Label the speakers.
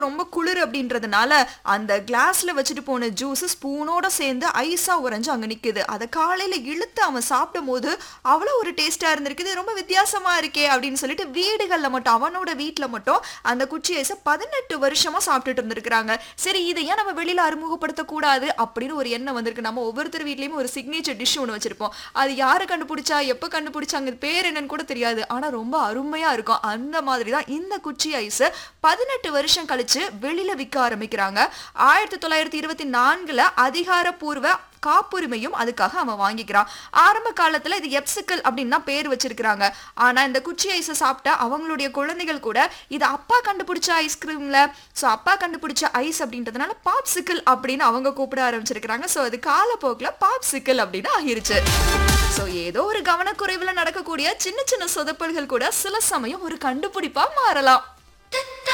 Speaker 1: ரொம்ப குளிர் அப்படின்றதுனால அந்த கிளாஸ்ல வச்சுட்டு போன ஜூஸ் ஸ்பூனோட சேர்ந்து ஐஸா உறைஞ்சு அங்க நிக்குது அதை காலையில இழுத்து அவன் சாப்பிடும் போது அவ்வளோ ஒரு டேஸ்டா இருந்திருக்குது ரொம்ப வித்தியாசமா இருக்கே அப்படின்னு சொல்லிட்டு வீடுகள்ல மட்டும் அவனோட வீட்ல மட்டும் அந்த குச்சி ஐஸை பதினெட்டு வருஷமா சாப்பிட்டுட்டு இருந்திருக்கிறாங்க சரி இதை ஏன் நம்ம வெளியில அறிமுகப்படுத்த கூடாது அப்படின்னு ஒரு எண்ணம் வந்திருக்கு நம்ம ஒவ்வொருத்தர் வீட்லயும் ஒரு சிக்னேச்சர் டிஷ் ஒன்று வச்சிருப்போம் அது யாரு கண்டுபிடிச்சா எப்ப கண்டுபிடிச்சாங்க இது பேர் என்னன்னு கூட தெரியாது ஆனா ரொம்ப அருமையா இருக்கும் அந்த மாதிரி தான் இந்த குச்சி ஐஸ் பதினெட்டு வருஷம் கழிச்சு வெளியில விற்க ஆரம்பிக்கிறாங்க ஆயிரத்தி தொள்ளாயிரத்தி இருபத்தி நான்குல அதிகாரப்பூர்வ காப்புரிமையும் அதுக்காக அவன் வாங்கிக்கிறான் ஆரம்ப காலத்துல இது எப்சிக்கல் அப்படின்னு தான் பேர் வச்சிருக்கிறாங்க ஆனா இந்த குச்சி ஐஸை சாப்பிட்டா அவங்களுடைய குழந்தைகள் கூட இது அப்பா கண்டுபிடிச்ச ஐஸ்கிரீம்ல ஸோ அப்பா கண்டுபிடிச்ச ஐஸ் அப்படின்றதுனால பாப்சிக்கல் அப்படின்னு அவங்க கூப்பிட ஆரம்பிச்சிருக்கிறாங்க ஸோ அது காலப்போக்கில் பாப்சிக்கல் அப்படின்னு ஆகிருச்சு ஸோ ஏதோ ஒரு கவனக்குறைவில் நடக்கக்கூடிய சின்ன சின்ன சொதப்பல்கள் கூட சில சமயம் ஒரு கண்டுபிடிப்பா மாறலாம்